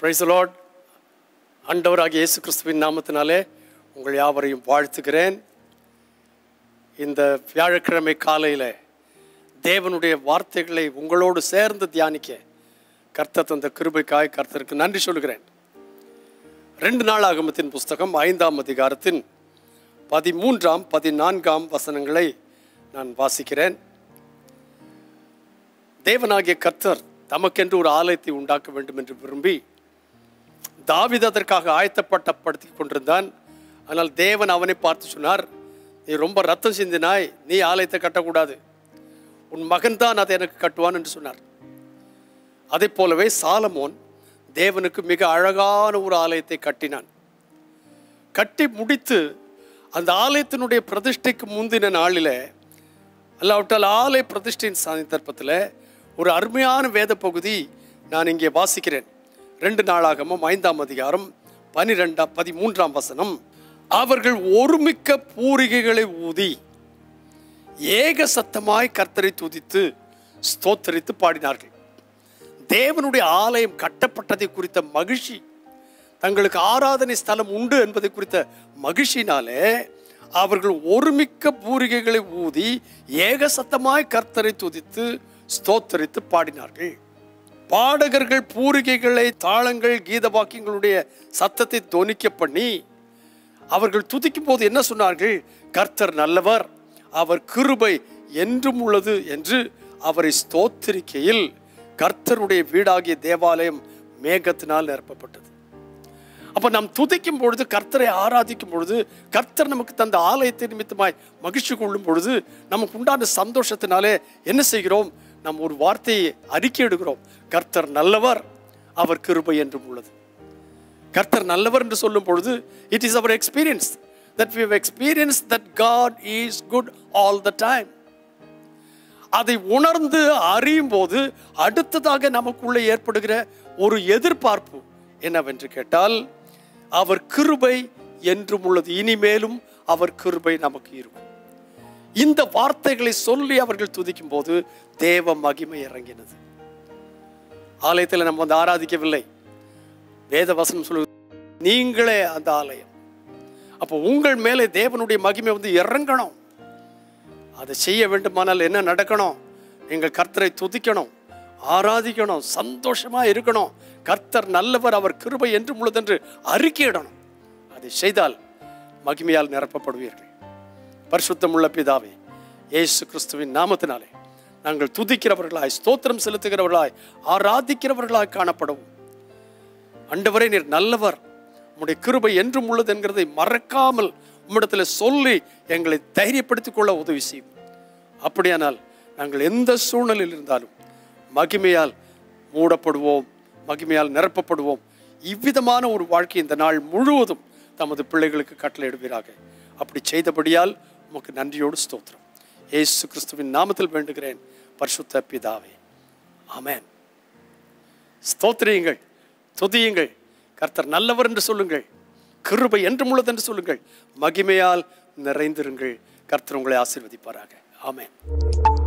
price Lord ஆண்டவராகிய இயேசு கிறிஸ்துவின் நாமத்தினாலே உங்கள் யாவரையும் வாழ்த்துகிறேன் இந்த வியாழக்கிழமை காலையில் தேவனுடைய வார்த்தைகளை உங்களோடு சேர்ந்து தியானிக்க கர்த்தர் தந்த கிருபைக்காய் கர்த்தருக்கு நன்றி சொல்கிறேன் ரெண்டு நாள் ஆகமத்தின் புஸ்தகம் ஐந்தாம் அதிகாரத்தின் பதிமூன்றாம் பதினான்காம் வசனங்களை நான் வாசிக்கிறேன் தேவனாகிய கர்த்தர் தமக்கென்று ஒரு ஆலயத்தை உண்டாக்க வேண்டும் என்று விரும்பி தாவீது அதற்காக ஆயத்தப்பட்டப்படுத்தி கொண்டிருந்தான் ஆனால் தேவன் அவனை பார்த்து சொன்னார் நீ ரொம்ப ரத்தம் சிந்தினாய் நீ ஆலயத்தை கட்டக்கூடாது உன் மகன் தான் அதை எனக்கு கட்டுவான் என்று சொன்னார் அதே போலவே சாலமோன் தேவனுக்கு மிக அழகான ஒரு ஆலயத்தை கட்டினான் கட்டி முடித்து அந்த ஆலயத்தினுடைய பிரதிஷ்டைக்கு முந்தின நாளில் அல்லாவிட்டால் ஆலய பிரதிஷ்டையின் சந்தர்ப்பத்தில் ஒரு அருமையான வேத பகுதி நான் இங்கே வாசிக்கிறேன் ரெண்டு நாளாகமும் ஐந்தாம் அதிகாரம் பனிரெண்டாம் பதிமூன்றாம் வசனம் அவர்கள் ஒருமிக்க பூரிகைகளை ஊதி ஏக சத்தமாய் கர்த்தரை துதித்து ஸ்தோத்தரித்து பாடினார்கள் தேவனுடைய ஆலயம் கட்டப்பட்டதை குறித்த மகிழ்ச்சி தங்களுக்கு ஆராதனை ஸ்தலம் உண்டு என்பதை குறித்த மகிழ்ச்சினாலே அவர்கள் ஒருமிக்க பூரிகைகளை ஊதி ஏக சத்தமாய் கர்த்தரை துதித்து ஸ்தோத்தரித்து பாடினார்கள் பாடகர்கள் பூரிகைகளை தாளங்கள் கீத வாக்கியங்களுடைய சத்தத்தை தொனிக்க பண்ணி அவர்கள் துதிக்கும் போது என்ன சொன்னார்கள் கர்த்தர் நல்லவர் அவர் கிருபை என்றும் உள்ளது என்று அவரை ஸ்தோத்திரிக்கையில் கர்த்தருடைய வீடாகிய தேவாலயம் மேகத்தினால் நிரப்பப்பட்டது அப்ப நாம் துதிக்கும் பொழுது கர்த்தரை ஆராதிக்கும் பொழுது கர்த்தர் நமக்கு தந்த ஆலயத்தை நிமித்தமாய் மகிழ்ச்சி கொள்ளும் பொழுது நமக்கு உண்டான சந்தோஷத்தினாலே என்ன செய்கிறோம் நாம் ஒரு வார்த்தையை அறிக்கையிடுகிறோம் கர்த்தர் நல்லவர் அவர் கிருபை என்றும் உள்ளது கர்த்தர் நல்லவர் என்று சொல்லும் பொழுது it is our experience that we experience that God is good all the time அதை உணர்ந்து அறியும் போது அடுத்ததாக நமக்குள்ளே ஏற்படுகிற ஒரு எதிர்பார்ப்பு என்னவென்று கேட்டால் அவர் கிருபை என்றும் உள்ளது இனிமேலும் அவர் கிருபை நமக்கு இருக்கும் இந்த வார்த்தைகளை சொல்லி அவர்கள் துதிக்கும் போது தேவ மகிமை இறங்கினது ஆலயத்தில் நம்ம வந்து ஆராதிக்கவில்லை வேத வசனம் சொல்லு நீங்களே அந்த ஆலயம் அப்போ உங்கள் மேலே தேவனுடைய மகிமை வந்து இறங்கணும் அதை செய்ய வேண்டுமானால் என்ன நடக்கணும் நீங்கள் கர்த்தரை துதிக்கணும் ஆராதிக்கணும் சந்தோஷமா இருக்கணும் கர்த்தர் நல்லவர் அவர் கிருபை என்றும் உள்ளதென்று அறிக்கையிடணும் அதை செய்தால் மகிமையால் நிரப்பப்படுவீர்கள் பரிசுத்தமுள்ள பிதாவே இயேசு கிறிஸ்துவின் நாமத்தினாலே நாங்கள் துதிக்கிறவர்களாய் ஸ்தோத்திரம் செலுத்துகிறவர்களாய் ஆராதிக்கிறவர்களாய் காணப்படவும் அண்டவரே நீர் நல்லவர் உம்முடைய கிருபை என்றும் உள்ளது என்கிறதை மறக்காமல் உம்மிடத்தில் சொல்லி எங்களை தைரியப்படுத்திக் கொள்ள உதவி செய்யும் அப்படியானால் நாங்கள் எந்த சூழ்நிலையில் இருந்தாலும் மகிமையால் மூடப்படுவோம் மகிமையால் நிரப்பப்படுவோம் இவ்விதமான ஒரு வாழ்க்கை இந்த நாள் முழுவதும் தமது பிள்ளைகளுக்கு கட்டளையிடுவீராக அப்படி செய்தபடியால் உமக்கு நன்றியோடு ஸ்தோத்திரம் ஏசு கிறிஸ்துவின் நாமத்தில் வேண்டுகிறேன் பரிசுத்த பிதாவே ஆமேன் ஸ்தோத்திரியுங்கள் துதியுங்கள் கர்த்தர் நல்லவர் என்று சொல்லுங்கள் கிருபை என்றும் உள்ளது என்று சொல்லுங்கள் மகிமையால் நிறைந்திருங்கள் கர்த்தர் உங்களை ஆசீர்வதிப்பாராக ஆமேன்